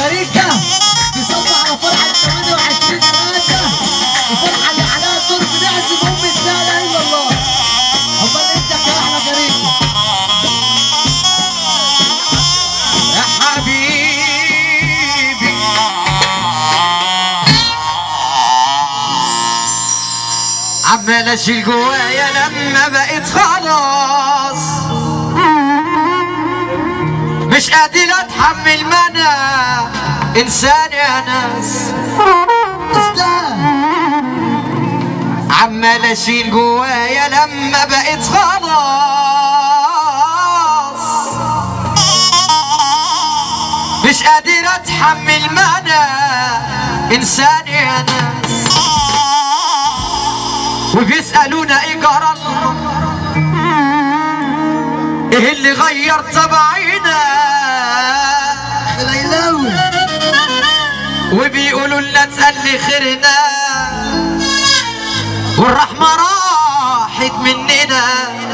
كاريكا بيصب على فرحة 28 3 وفرحة اللي عليها الدور بنعزم أم لا إله إلا الله أمال أنت يا أحلى كاريكا يا حبيبي عمال اشيل جوايا لما بقيت خلاص مش قادر اتحمل ما انا انسان يا ناس استاذ عمال اشيل جوايا لما بقيت خلاص مش قادر اتحمل ما انا انسان يا ناس وبيسالونا ايه جرى ايه اللي غير طبعنا ليلاوي وبيقولوا لنا تقلي خيرنا والرحمة راحت مننا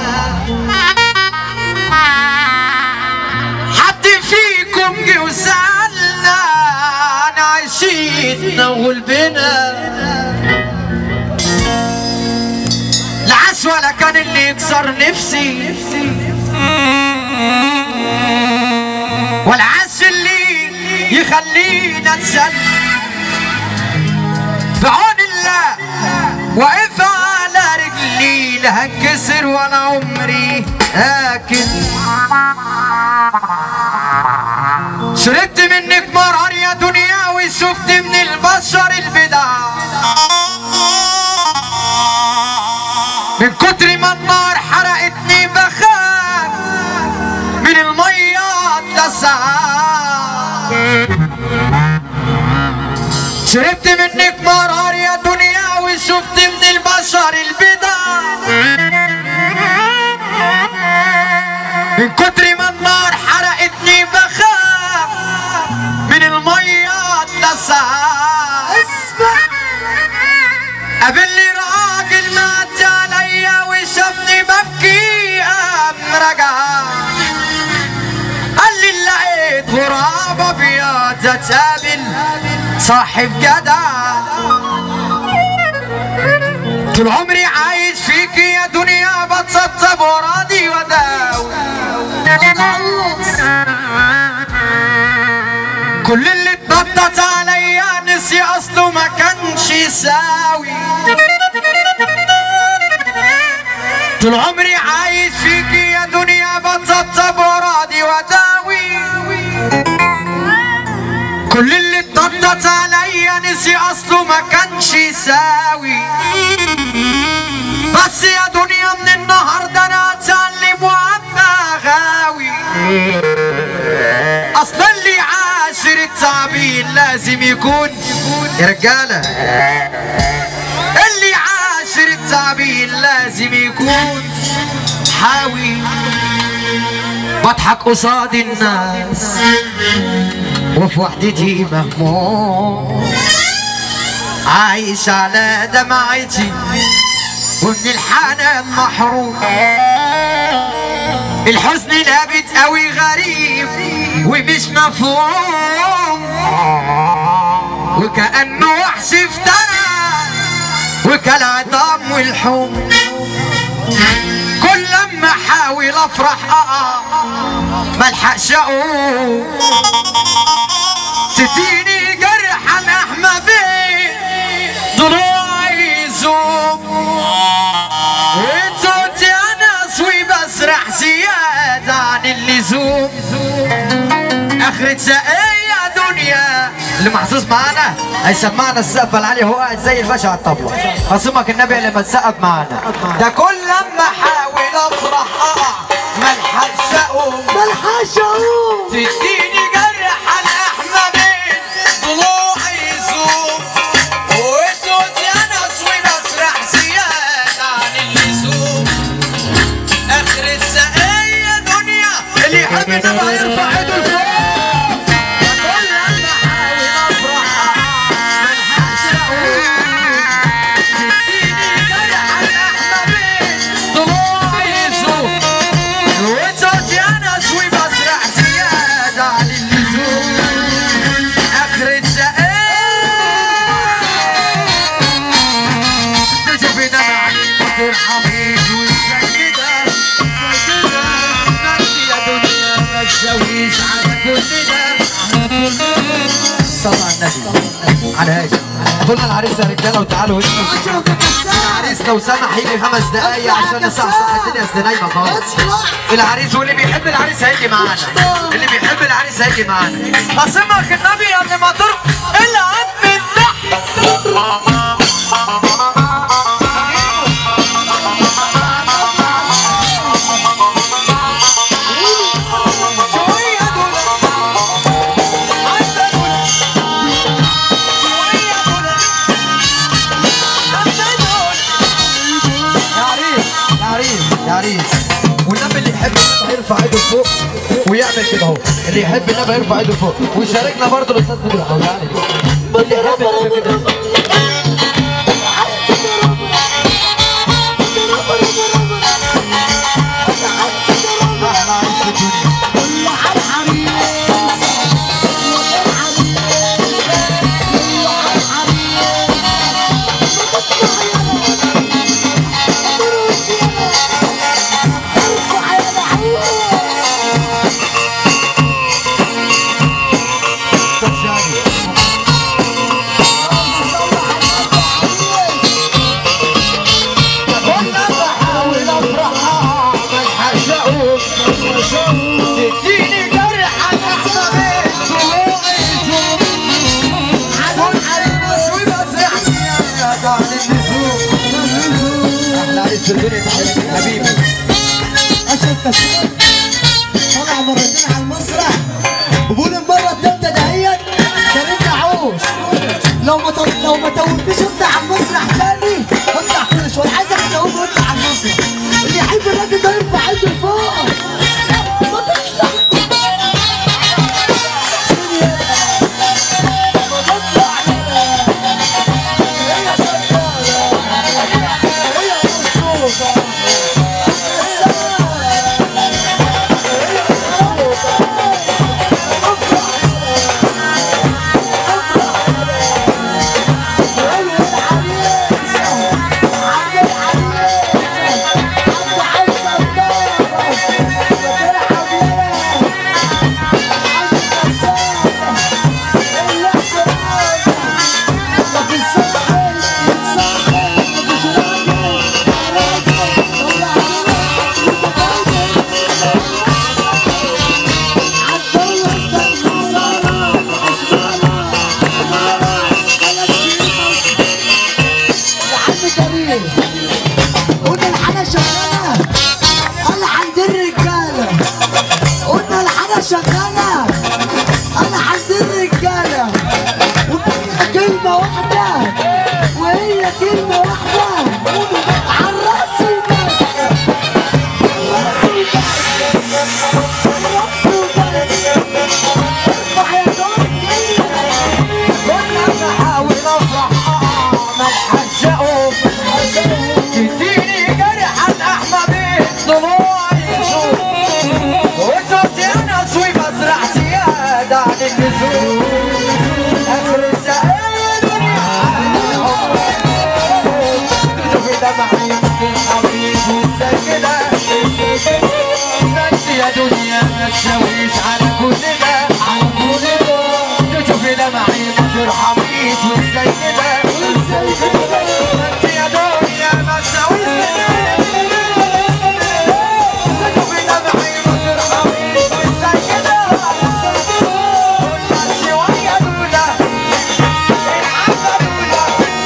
حد فيكم جه وسألنا عن عيشتنا وغلبنا العاش ولا كان اللي يكسر نفسي والعاش اللي يخلينا نسلم بعون الله واقف على رجلي لا هنكسر ولا عمري اكل شربت منك مرار يا دنيا وشفت من البشر البدع من كتر ما النار حرقتني بخاف من المية اتلسعت شربت منك مرار يا دنيا وشفت من البشر البدع من كتر ما النار حرقتني بخاف من المية اتلسعت اسمع قابلني راجل مات عليا وشافني ببكي قام رجع قال لي لقيت غراب ابيض اتقابل صاحب جدع طول عمري عايش فيك يا دنيا بتسطب وراضي وداوي كل اللي اتنطط عليا نسي اصله ما كانش يساوي طول عمري عايش فيك يا دنيا بتسطب وراضي وداوي كل اللي اتنطط عليا نسي اصله ما كانش يساوي بس يا دنيا من النهارده انا اتعلم وابقى غاوي اصلا اللي عاشر التعبين لازم يكون يا رجاله اللي عاشر التعبين لازم يكون حاوي بضحك قصاد الناس وفي وحدتي مهموم عايش على دمعتي ومن الحنان محروم الحزن لابت قوي غريب ومش مفهوم وكأنه وحش افترى وكالعظام والحوم كل لما احاول افرح اقع ملحقش اقوم تديني جرح الاحمى بيه ضلوعي يزوم وانتو تنسوي بسرح زيادة عن اللزوم اخرة سقية دنيا اللي محظوظ معانا هيسمعنا السقف العالي هو قاعد زي الباشا على الطبلة خصمك النبي لما تسقف معانا ده كل لما احاول افرح اقع ملحقش اقوم ملحقش اقوم تديني جرح الاحمى بين ضلوعي يزوم وصوتي انا اصوي بسرح زيادة عن اللزوم اخر السقية دنيا اللي يحب النبي يرفع ايده لفوق كل لما احاول افرح ملحقش اقوم تديني جرح الاحمى بين ضلوعي يزوم وصوتي انا اصوي بسرح زيادة عن اللزوم النبي على هاي قلنا العريس يا رجاله وتعالوا هنا اشرف الكسار العريس لو سمح يجي خمس دقايق عشان نصحصح الدنيا اصل نايمه خالص اطلع العريس واللي بيحب العريس هيجي معانا اللي بيحب العريس هيجي معانا قسمك النبي قبل ما تروح العب من تحت شوية دول عايزة دول شوية دول عايزة دول يا عريس يا عريس يا عريس والنبي اللي يحب النبي يرفع ايده فوق ويعمل كده اهو اللي يحب النبي يرفع ايده فوق ويشاركنا برضه الاستاذ بدر الحوزاني اللي يحب النبي كده احلى عريس في الدنيا استاذ شادي كنا بحاول افرح من حشقه تديني جرح احمى بيت طلوعي شوف كل عريس وبسرح يا دار النزول احلى عريس في الدنيا تحياتي حبيبي اشرف كسار طلع مرتين على المسرح وبقول المره الثالثه دهيت كريم عوش لو ما طل... لو ما توبتش انت على المسرح تاني اطلع كل شويه عايزك تتوب وانت على المسرح اللي يحب الراجل ده يرفع ايده لفوق ما تطلع ما تطلع هي شغالة. هي مبسوطة. قلنا الحاجة شغالة قال عند الرجالة قلنا الحاجة شغالة قال عند الرجالة وهي كلمة واحدة وهي كلمة واحدة عالراس وبس عالراس وبس عالراس وبس ارفع يا دنيا كنا بحاول افرح من حشقه تديني جرح الاحمى بيت ضلوعي شوف وشفت انا سوي بسرح زيادة عن اللزوم اخر السائل شوفي دمعي يمكن حبيب وازاي كده انت يا دنيا ما تساويش على كل ده على كل ده تشوفي دمعي ما ترحميش وازاي كده ازاي كده انت يا دنيا ما تساويش تشوفي دمعي ما ترحميش وازاي كده قلنا شوية دولة الحبة دولة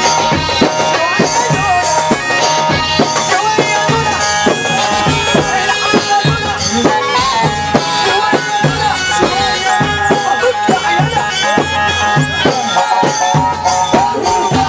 شوية دولة Thank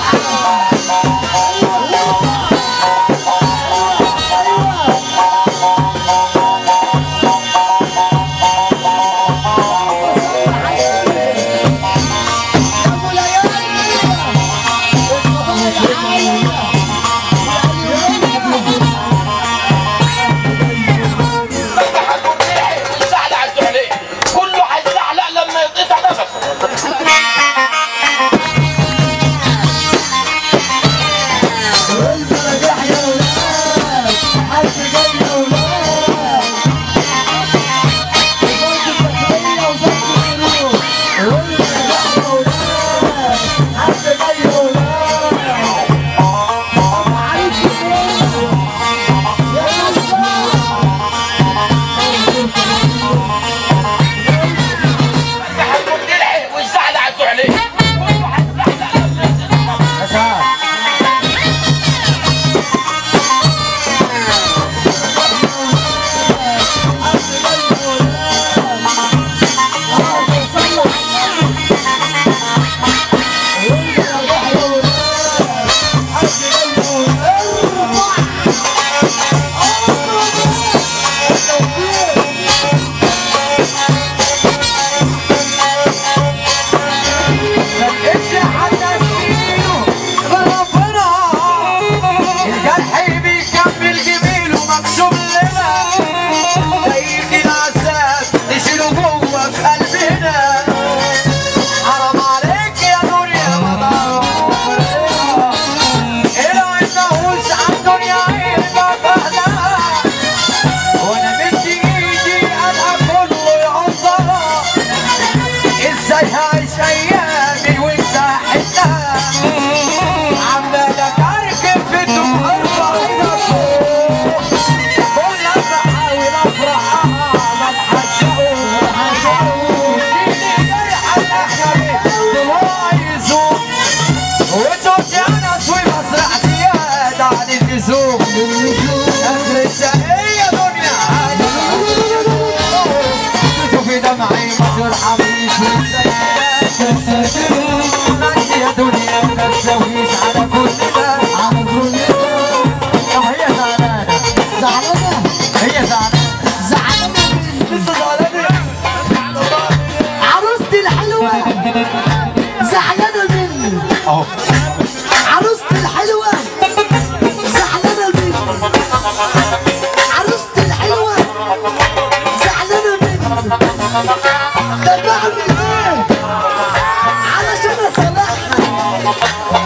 دنيا ما تسويش على كل ده على كل طب هي زعلانة زعلانة هي زعلانة زعلانة مني لسه زعلانة عروستي الحلوة زعلانة مني اهو عروستي الحلوة زعلانة مني عروستي الحلوة زعلانة مني طب اعمل ايه علشان اصالحها